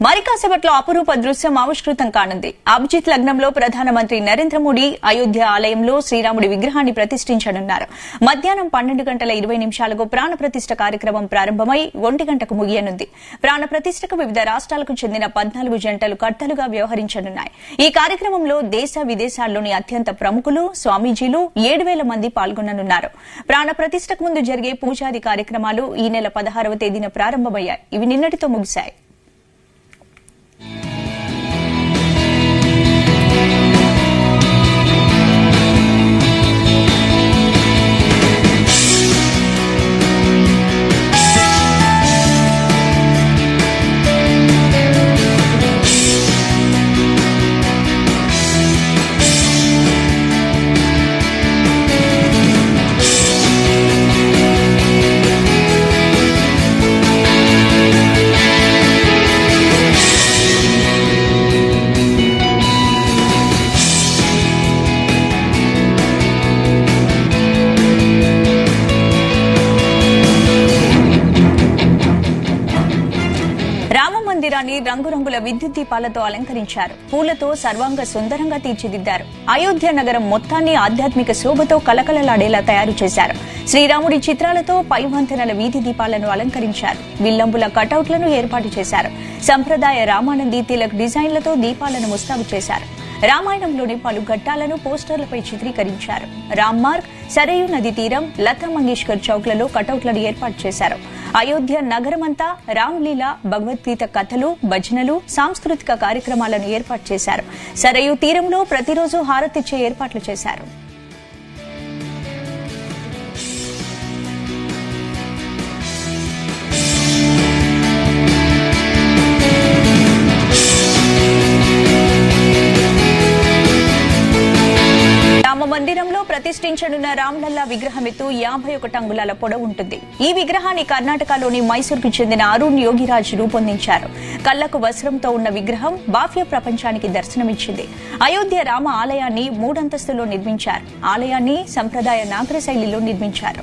మరి కాసేపట్లో అపురూప దృశ్యం ఆవిష్కృతం కానుంది అభిజిత్ లగ్నంలో ప్రధానమంత్రి నరేంద్ర మోడీ అయోధ్య ఆలయంలో శ్రీరాముడి విగ్రహాన్ని ప్రతిష్ఠించనున్నారు మధ్యాహ్నం పన్నెండు గంటల ఇరవై నిమిషాలకు ప్రాణ ప్రతిష్ఠ కార్యక్రమం ప్రారంభమై ఒంటి గంటకు ముగియనుంది ప్రాణ ప్రతిష్ఠకు వివిధ రాష్ట్రాలకు చెందిన పద్నాలుగు జంటలు కర్తలుగా వ్యవహరించనున్నాయి ఈ కార్యక్రమంలో దేశ విదేశాల్లోని అత్యంత ప్రముఖులు స్వామీజీలు ఏడు వేల మంది పాల్గొననున్నారు ప్రాణ ప్రతిష్ఠకు ముందు జరిగే పూజాది కార్యక్రమాలు ఈ నెల పదహారవ తేదీన ప్రారంభమయ్యాయి ఇవి నిన్నటితో ముగిశాయి రామ మందిరాన్ని రంగురంగుల విద్యుత్ దీపాలతో అలంకరించారు పూలతో సర్వాంగ సుందరంగా తీర్చిదిద్దారు అయోధ్య నగరం మొత్తాన్ని ఆధ్యాత్మిక శోభతో కలకలలాడేలా తయారు చేశారు శ్రీరాముడి చిత్రాలతో పై వంతెనల వీధి దీపాలను అలంకరించారు విల్లంబుల కటౌట్లను ఏర్పాటు చేశారు సంప్రదాయ రామానంది తిలక్ డిజైన్లతో దీపాలను ముస్తాబు చేశారు రామాయణంలోని పలు ఘట్టాలను పోస్టర్లపై చిత్రీకరించారు రామ్ మార్గ్ సరయు నది తీరం లతా మంగేష్కర్ చౌక్లలో కటౌట్లను ఏర్పాటు చేశారు అయోధ్య నగరమంతా రామ్లీలా భగవద్గీత కథలు భజనలు సాంస్కృతిక కార్యక్రమాలను ఏర్పాటు చేశారు సరయు తీరంలో ప్రతిరోజు హారతిచ్చే ఏర్పాట్లు చేశారు రామ మందిరంలో ప్రతిష్ఠించనున్న రామ్లల్లా విగ్రహం ఎత్తు యాభై ఒకటి అంగుళాల పొడవు ఉంటుంది ఈ విగ్రహాన్ని కర్ణాటకలోని మైసూర్కు చెందిన అరుణ్ యోగిరాజ్ రూపొందించారు కళ్లకు వస్త్రంతో ఉన్న విగ్రహం బాహ్య ప్రపంచానికి దర్శనమిచ్చింది అయోధ్య రామ ఆలయాన్ని మూడంతస్తులో నిర్మించారు ఆలయాన్ని సంప్రదాయ నాగర శైలిలో నిర్మించారు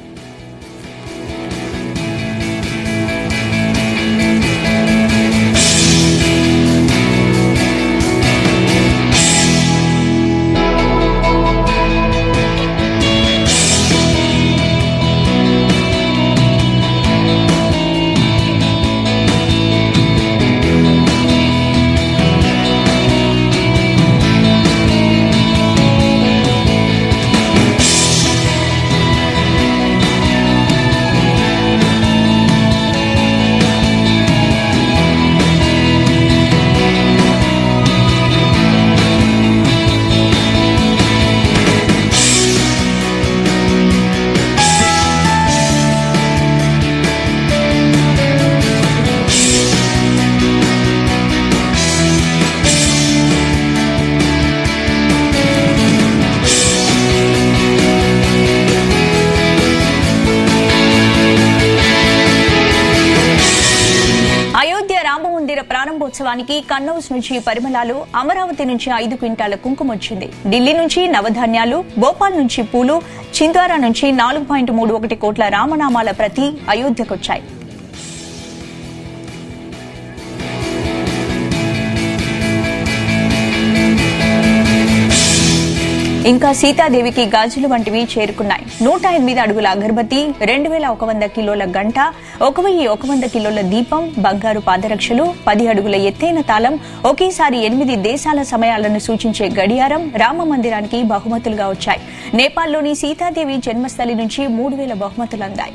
అయోధ్య రామమందిర ప్రారంభోత్సవానికి కన్నౌజ్ నుంచి పరిమళాలు అమరావతి నుంచి ఐదు క్వింటాల కుంకుమ వచ్చింది ఢిల్లీ నుంచి నవధాన్యాలు భోపాల్ నుంచి పూలు చింద్వారా నుంచి నాలుగు పాయింట్ మూడు ఒకటి కోట్ల రామనామాల ప్రతి అయోధ్యకొచ్చాయి ఇంకా సీతాదేవికి గాజులు వంటివి చేరుకున్నాయి నూట ఎనిమిది అడుగుల అగరబత్తి రెండు వేల ఒక వంద కిలోల గంట ఒక వెయ్యి ఒక వంద కిలోల దీపం బంగారు పాదరక్షలు పది అడుగుల ఎత్తైన తాళం ఒకేసారి ఎనిమిది దేశాల సమయాలను సూచించే గడియారం రామ మందిరానికి బహుమతులుగా వచ్చాయి నేపాల్లోని సీతాదేవి జన్మస్థలి నుంచి మూడు వేల బహుమతులు అందాయి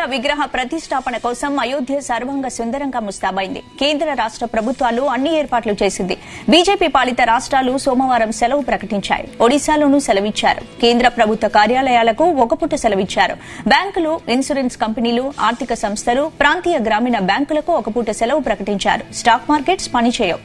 విగ్రహ ప్రతిష్టాపన కోసం అయోధ్య సర్వంగ సుందరంగా ముస్తాబైంది కేంద్ర రాష్ట ప్రభుత్వాలు అన్ని ఏర్పాట్లు చేసింది బీజేపీ పాలిత రాష్ట్రాలు సోమవారం సెలవు ప్రకటించాయి ఒడిశాలోనూ సెలవిచ్చారు కేంద్ర ప్రభుత్వ కార్యాలయాలకు ఒక పూట సెలవిచ్చారు బ్యాంకులు ఇన్సూరెన్స్ కంపెనీలు ఆర్థిక సంస్థలు ప్రాంతీయ గ్రామీణ బ్యాంకులకు ఒక పూట సెలవు ప్రకటించారు స్టాక్ మార్కెట్స్ పనిచేయవు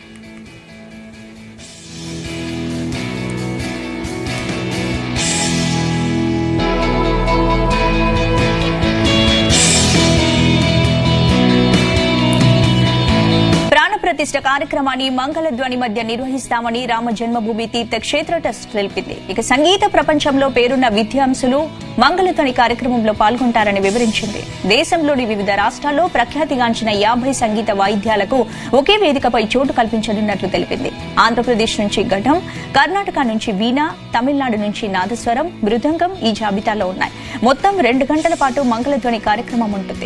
ప్రాణప్రతిష్ఠ కార్యక్రమాన్ని మంగళధ్వని మధ్య నిర్వహిస్తామని రామ జన్మభూమి తీర్థ క్షేత్ర ట్రస్ట్ తెలిపింది ఇక సంగీత ప్రపంచంలో పేరున్న విద్యాంసులు మంగళధ్వని కార్యక్రమంలో పాల్గొంటారని వివరించింది దేశంలోని వివిధ రాష్ట్రాల్లో ప్రఖ్యాతిగాంచిన యాభై సంగీత వాయిద్యాలకు ఒకే వేదికపై చోటు కల్పించనున్నట్లు తెలిపింది ఆంధ్రప్రదేశ్ నుంచి ఘటం కర్ణాటక నుంచి వీణ తమిళనాడు నుంచి నాదస్వరం మృదంగం ఈ జాబితాలో ఉన్నాయి మొత్తం రెండు గంటల పాటు మంగళధ్వని కార్యక్రమం ఉంటుంది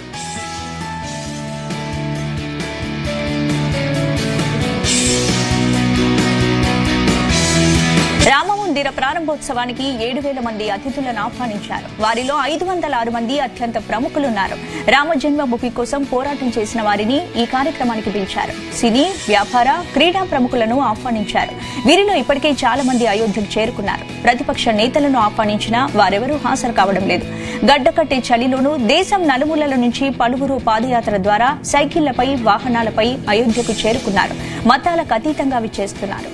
రామమందిర ప్రారంభోత్సవానికి ఏడు వేల మంది అతిథులను ఆహ్వానించారు వారిలో ఐదు వందల ఆరు మంది అత్యంత ప్రముఖులున్నారు రామ జన్మభూమి కోసం పోరాటం చేసిన వారిని ఈ కార్యక్రమానికి పిలిచారు సినీ వ్యాపార క్రీడా ప్రముఖులను ఆహ్వానించారు వీరిలో ఇప్పటికే చాలా మంది అయోధ్యకు చేరుకున్నారు ప్రతిపక్ష నేతలను ఆహ్వానించినా వారెవరూ హాజరు కావడం లేదు గడ్డకట్టే చలిలోనూ దేశం నలుమూలల నుంచి పలువురు పాదయాత్ర ద్వారా సైకిళ్లపై వాహనాలపై అయోధ్యకు చేరుకున్నారు మతాలకు అతీతంగా విచ్చేస్తున్నారు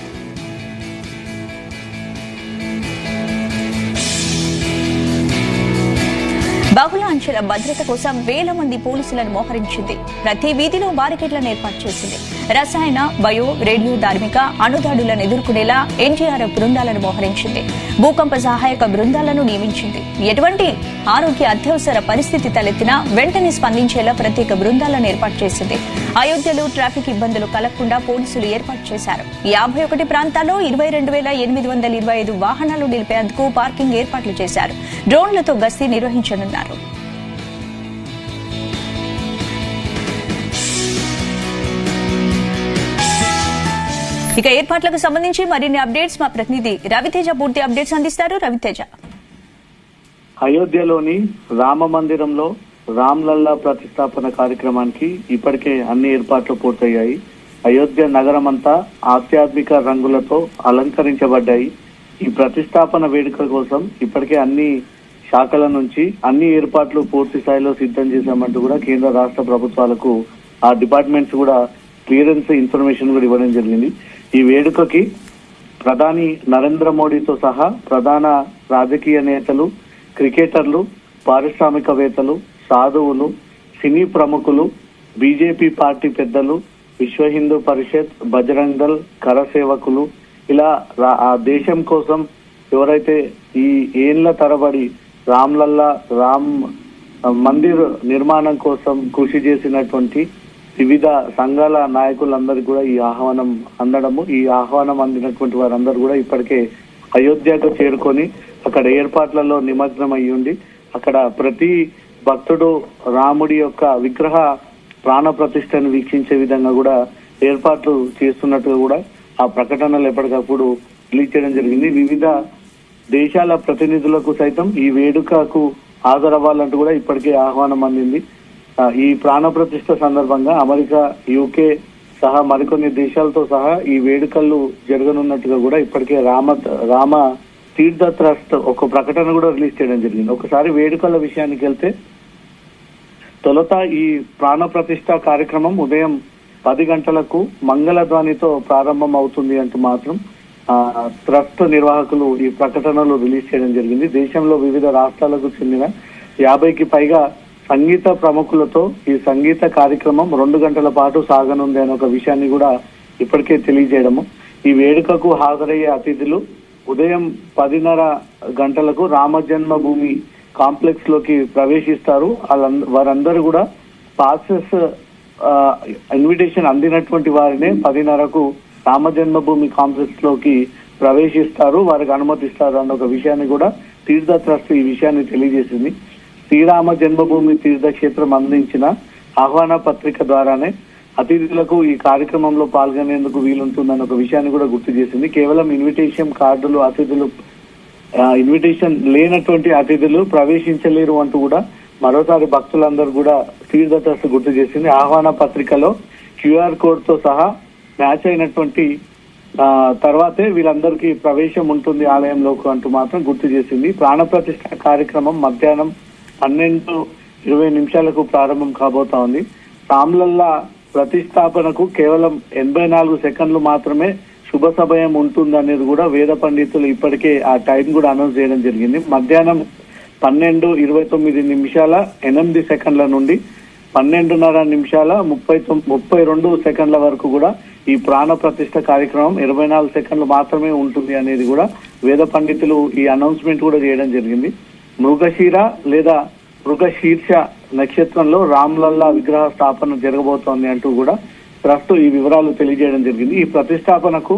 బహుళ అంచెల భద్రత కోసం వేల మంది పోలీసులను మోహరించింది ప్రతి వీధిలో బారికేడ్లను ఏర్పాటు చేసింది రసాయన బయో రేడియో ధార్మిక అణుదాడులను ఎదుర్కొనేలా ఎన్టీఆర్ఎఫ్ బృందాలను మోహరించింది భూకంప సహాయక బృందాలను నియమించింది ఎటువంటి ఆరోగ్య అత్యవసర పరిస్థితి తలెత్తినా వెంటనే స్పందించేలా ప్రత్యేక బృందాలను ఏర్పాటు చేసింది అయోధ్యలో ట్రాఫిక్ ఇబ్బందులు కలగకుండా పోలీసులు ఏర్పాటు చేశారు యాభై ఒకటి ప్రాంతాల్లో ఇరవై రెండు వేల ఎనిమిది వందల ఇరవై ఐదు వాహనాలు నిలిపేందుకు పార్కింగ్ ఏర్పాట్లు చేశారు డ్రోన్లతో గస్తీ నిర్వహించనున్నారు ఇక ఏర్పాట్లకు సంబంధించి మరిన్ని అప్డేట్స్ మా ప్రతినిధి రవితేజ పూర్తి అప్డేట్స్ అందిస్తారు రవితేజ అయోధ్యలోని రామ మందిరంలో రామ్లల్లా ప్రతిష్టాపన కార్యక్రమానికి ఇప్పటికే అన్ని ఏర్పాట్లు పూర్తయ్యాయి అయోధ్య నగరం అంతా ఆధ్యాత్మిక రంగులతో అలంకరించబడ్డాయి ఈ ప్రతిష్టాపన వేడుక కోసం ఇప్పటికే అన్ని శాఖల నుంచి అన్ని ఏర్పాట్లు పూర్తి స్థాయిలో సిద్ధం చేశామంటూ కూడా కేంద్ర రాష్ట్ర ప్రభుత్వాలకు ఆ డిపార్ట్మెంట్స్ కూడా క్లియరెన్స్ ఇన్ఫర్మేషన్ కూడా ఇవ్వడం జరిగింది ఈ వేడుకకి ప్రధాని నరేంద్ర మోడీతో సహా ప్రధాన రాజకీయ నేతలు క్రికెటర్లు పారిశ్రామికవేత్తలు సాధువులు సినీ ప్రముఖులు బీజేపీ పార్టీ పెద్దలు విశ్వ హిందూ పరిషత్ బజరంగ్ దళ్ కరసేవకులు ఇలా రా- ఆ దేశం కోసం ఎవరైతే ఈ ఏళ్ల తరబడి రామ్లల్లా రామ్ మందిర్ నిర్మాణం కోసం కృషి చేసినటువంటి వివిధ సంఘాల నాయకులందరికీ కూడా ఈ ఆహ్వానం అందడము ఈ ఆహ్వానం అందినటువంటి వారందరూ కూడా ఇప్పటికే అయోధ్యకు చేరుకొని అక్కడ ఏర్పాట్లలో నిమగ్నం అయి ఉండి అక్కడ ప్రతి భక్తుడు రాముడి యొక్క విగ్రహ ప్రాణ ప్రతిష్టను వీక్షించే విధంగా కూడా ఏర్పాట్లు చేస్తున్నట్టుగా కూడా ఆ ప్రకటనలు ఎప్పటికప్పుడు రిలీజ్ చేయడం జరిగింది వివిధ దేశాల ప్రతినిధులకు సైతం ఈ వేడుకకు హాజరవ్వాలంటూ కూడా ఇప్పటికే ఆహ్వానం అందింది ఆ, ఈ ప్రాణ ప్రతిష్ట సందర్భంగా అమెరికా యూకే సహా మరికొన్ని దేశాలతో సహా ఈ వేడుకలు జరగనున్నట్టుగా కూడా ఇప్పటికే రామ రామ తీర్థ ట్రస్ట్ ఒక ప్రకటన కూడా రిలీజ్ చేయడం జరిగింది ఒకసారి వేడుకల విషయానికి వెళ్తే తొలుత ఈ ప్రాణ ప్రతిష్ట కార్యక్రమం ఉదయం పది గంటలకు మంగళధ్వనితో ప్రారంభం అవుతుంది అంటూ మాత్రం ఆ, ట్రస్ట్ నిర్వాహకులు ఈ ప్రకటనలు రిలీజ్ చేయడం జరిగింది దేశంలో వివిధ రాష్ట్రాలకు చెందిన యాభైకి పైగా సంగీత ప్రముఖులతో ఈ సంగీత కార్యక్రమం రెండు గంటల పాటు సాగనుంది అనే ఒక విషయాన్ని కూడా ఇప్పటికే తెలియజేయడము ఈ వేడుకకు హాజరయ్యే అతిథులు ఉదయం పదిన్నర గంటలకు రామ జన్మభూమి కాంప్లెక్స్ లోకి ప్రవేశిస్తారు వాళ్ళంద- వారందరూ కూడా పాసెస్ ఇన్విటేషన్ అందినటువంటి వారినే పదిన్నరకు రామ జన్మభూమి కాంప్లెక్స్ లోకి ప్రవేశిస్తారు వారికి అనుమతిస్తారు అన్న ఒక విషయాన్ని కూడా తీర్థ ట్రస్ట్ ఈ విషయాన్ని తెలియజేసింది శ్రీరామ జన్మభూమి తీర్థక్షేత్రం అందించిన ఆహ్వాన పత్రిక ద్వారానే అతిథులకు ఈ కార్యక్రమంలో పాల్గొనేందుకు వీలుంటుందన్న ఒక విషయాన్ని కూడా గుర్తు చేసింది కేవలం ఇన్విటేషన్ కార్డులు అతిథులు ఆ, ఇన్విటేషన్ లేనటువంటి అతిథులు ప్రవేశించలేరు అంటూ కూడా మరోసారి భక్తులందరూ కూడా తీర్థదర్శ గుర్తు చేసింది ఆహ్వాన పత్రికలో క్యూఆర్ కోడ్ తో సహా మ్యాచ్ అయినటువంటి ఆ, తర్వాతే వీళ్ళందరికీ ప్రవేశం ఉంటుంది ఆలయంలోకి అంటూ మాత్రం గుర్తు చేసింది ప్రాణప్రతిష్ఠ కార్యక్రమం మధ్యాహ్నం పన్నెండు ఇరవై నిమిషాలకు ప్రారంభం కాబోతా ఉంది రామ్లల్లా ప్రతిష్టాపనకు కేవలం ఎనభై నాలుగు సెకండ్లు మాత్రమే శుభ సమయం ఉంటుంది అనేది కూడా వేద పండితులు ఇప్పటికే ఆ టైం కూడా అనౌన్స్ చేయడం జరిగింది మధ్యాహ్నం పన్నెండు ఇరవై తొమ్మిది నిమిషాల ఎనిమిది సెకండ్ల నుండి పన్నెండున్నర నిమిషాల ముప్పై తొమ్- ముప్పై రెండు సెకండ్ల వరకు కూడా ఈ ప్రాణ ప్రతిష్ఠ కార్యక్రమం ఇరవై నాలుగు సెకండ్లు మాత్రమే ఉంటుంది అనేది కూడా వేద పండితులు ఈ అనౌన్స్మెంట్ కూడా చేయడం జరిగింది మృగశీర లేదా మృగశీర్ష నక్షత్రంలో రామ్లల్లా విగ్రహ స్థాపన జరగబోతోంది అంటూ కూడా ట్రస్ట్ ఈ వివరాలు తెలియజేయడం జరిగింది ఈ ప్రతిష్టాపనకు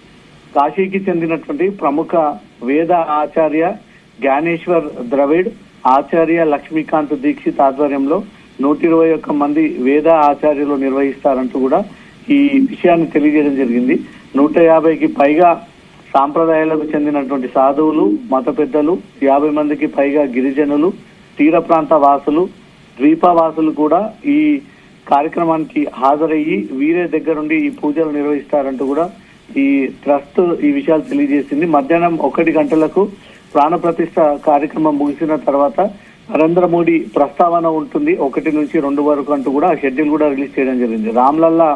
కాశీకి చెందినటువంటి ప్రముఖ వేద ఆచార్య జ్ఞానేశ్వర్ ద్రవిడ్ ఆచార్య లక్ష్మీకాంత్ దీక్షిత్ ఆధ్వర్యంలో నూట ఇరవై ఒక్క మంది వేద ఆచార్యులు నిర్వహిస్తారంటూ కూడా ఈ విషయాన్ని తెలియజేయడం జరిగింది నూట యాభైకి పైగా సాంప్రదాయాలకు చెందినటువంటి సాధువులు మత పెద్దలు యాభై మందికి పైగా గిరిజనులు తీర ప్రాంత వాసులు ద్వీపవాసులు కూడా ఈ కార్యక్రమానికి హాజరయ్యి వీరే దగ్గరుండి ఈ పూజలు నిర్వహిస్తారంటూ కూడా ఈ ట్రస్ట్ ఈ విషయాలు తెలియజేసింది మధ్యాహ్నం ఒకటి గంటలకు ప్రాణ ప్రతిష్ఠ కార్యక్రమం ముగిసిన తర్వాత నరేంద్ర మోడీ ప్రస్తావన ఉంటుంది ఒకటి నుంచి రెండు వరకు అంటూ కూడా ఆ షెడ్యూల్ కూడా రిలీజ్ చేయడం జరిగింది రామ్లల్లా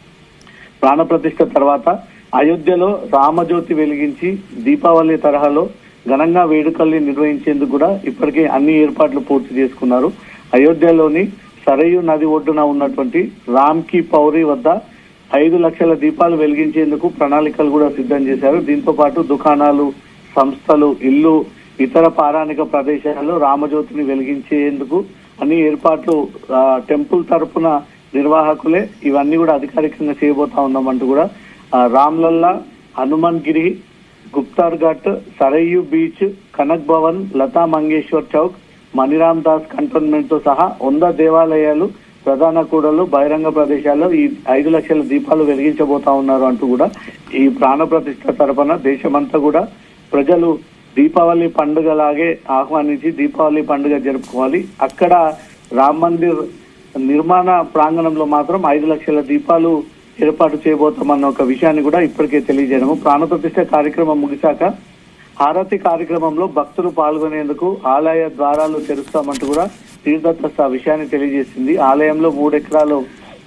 ప్రాణ ప్రతిష్ఠ తర్వాత అయోధ్యలో రామజ్యోతి వెలిగించి దీపావళి తరహాలో ఘనంగా వేడుకల్ని నిర్వహించేందుకు కూడా ఇప్పటికే అన్ని ఏర్పాట్లు పూర్తి చేసుకున్నారు అయోధ్యలోని సరయు నది ఒడ్డున ఉన్నటువంటి రామ్ కి పౌరి వద్ద ఐదు లక్షల దీపాలు వెలిగించేందుకు ప్రణాళికలు కూడా సిద్ధం చేశారు దీంతో పాటు దుకాణాలు సంస్థలు ఇల్లు ఇతర పారాణిక ప్రదేశాల్లో రామజ్యోతిని వెలిగించేందుకు అన్ని ఏర్పాట్లు ఆ, టెంపుల్ తరపున నిర్వాహకులే ఇవన్నీ కూడా అధికారికంగా చేయబోతా ఉన్నామంటూ కూడా ఆ, రామ్లల్లా హనుమాన్ గిరి గుప్తార్ ఘట్ సరయు బీచ్ కనక్ భవన్ లతా మంగేశ్వర్ చౌక్ మణిరామ్ దాస్ కంటోన్మెంట్ తో సహా వంద దేవాలయాలు ప్రధాన కూడలు బహిరంగ ప్రదేశాల్లో ఈ ఐదు లక్షల దీపాలు వెలిగించబోతా ఉన్నారు అంటూ కూడా ఈ ప్రాణ ప్రతిష్ట తరపున దేశమంతా కూడా ప్రజలు దీపావళి పండుగలాగే ఆహ్వానించి దీపావళి పండుగ జరుపుకోవాలి అక్కడ రామ్ మందిర్ నిర్మాణ ప్రాంగణంలో మాత్రం ఐదు లక్షల దీపాలు ఏర్పాటు చేయబోతామన్న ఒక విషయాన్ని కూడా ఇప్పటికే తెలియజేయడము ప్రాణప్రతిష్ఠ కార్యక్రమం ముగిశాక హారతి కార్యక్రమంలో భక్తులు పాల్గొనేందుకు ఆలయ ద్వారాలు తెరుస్తామంటూ కూడా తీర్థదత్త ఆ విషయాన్ని తెలియజేసింది ఆలయంలో మూడు ఎకరాలు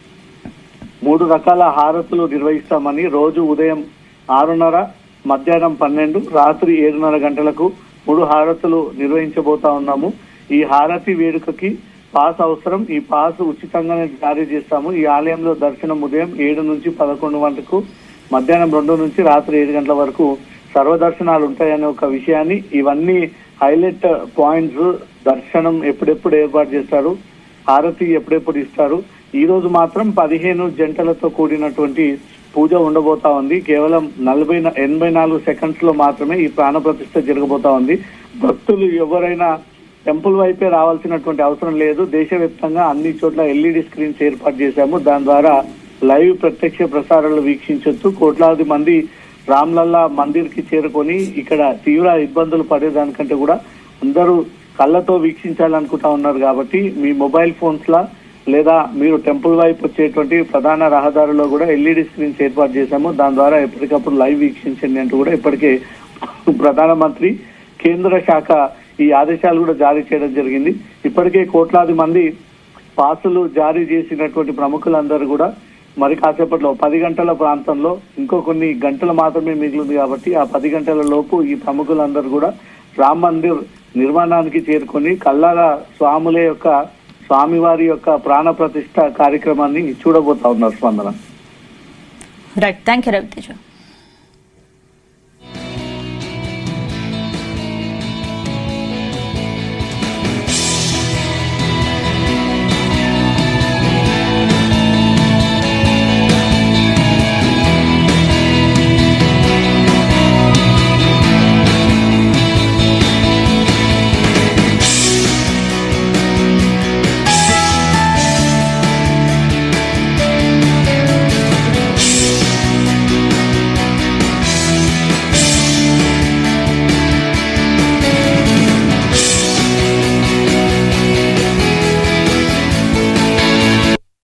మూడు రకాల హారతులు నిర్వహిస్తామని రోజు ఉదయం ఆరున్నర మధ్యాహ్నం పన్నెండు రాత్రి ఏడున్నర గంటలకు మూడు హారతులు నిర్వహించబోతా ఉన్నాము ఈ హారతి వేడుకకి పాస్ అవసరం ఈ పాస్ ఉచితంగానే జారీ చేస్తాము ఈ ఆలయంలో దర్శనం ఉదయం ఏడు నుంచి పదకొండు గంటలకు మధ్యాహ్నం రెండు నుంచి రాత్రి ఏడు గంటల వరకు సర్వదర్శనాలు ఉంటాయనే ఒక విషయాన్ని ఇవన్నీ హైలైట్ పాయింట్స్ దర్శనం ఎప్పుడెప్పుడు ఏర్పాటు చేస్తారు హారతి ఎప్పుడెప్పుడు ఇస్తారు ఈ రోజు మాత్రం పదిహేను జంటలతో కూడినటువంటి పూజ ఉండబోతా ఉంది కేవలం నలభై న- ఎనభై నాలుగు సెకండ్స్ లో మాత్రమే ఈ ప్రాణ ప్రతిష్ఠ జరగబోతా ఉంది భక్తులు ఎవరైనా టెంపుల్ వైపే రావాల్సినటువంటి అవసరం లేదు దేశవ్యాప్తంగా అన్ని చోట్ల ఎల్ఈడి స్క్రీన్స్ ఏర్పాటు చేశాము దాని ద్వారా లైవ్ ప్రత్యక్ష ప్రసారాలు వీక్షించొచ్చు కోట్లాది మంది రామ్లల్లా మందిర్ కి చేరుకొని ఇక్కడ తీవ్ర ఇబ్బందులు పడేదానికంటే కూడా అందరూ కళ్ళతో వీక్షించాలనుకుంటా ఉన్నారు కాబట్టి మీ మొబైల్ ఫోన్స్ లా లేదా మీరు టెంపుల్ వైపు వచ్చేటువంటి ప్రధాన రహదారుల్లో కూడా ఎల్ఈడి స్క్రీన్స్ ఏర్పాటు చేశాము దాని ద్వారా ఎప్పటికప్పుడు లైవ్ వీక్షించండి అంటూ కూడా ఇప్పటికే ప్రధానమంత్రి కేంద్ర శాఖ ఈ ఆదేశాలు కూడా జారీ చేయడం జరిగింది ఇప్పటికే కోట్లాది మంది పాసులు జారీ చేసినటువంటి ప్రముఖులందరూ కూడా మరి కాసేపట్లో పది గంటల ప్రాంతంలో ఇంకో కొన్ని గంటలు మాత్రమే మిగిలింది కాబట్టి ఆ పది గంటల లోపు ఈ ప్రముఖులందరూ కూడా రామ్ మందిర్ నిర్మాణానికి చేరుకొని కల్లారా స్వాముల యొక్క స్వామివారి యొక్క ప్రాణ ప్రతిష్ఠ కార్యక్రమాన్ని చూడబోతా ఉన్నారు స్పందన రైట్ థ్యాంక్ యూ రవితేజ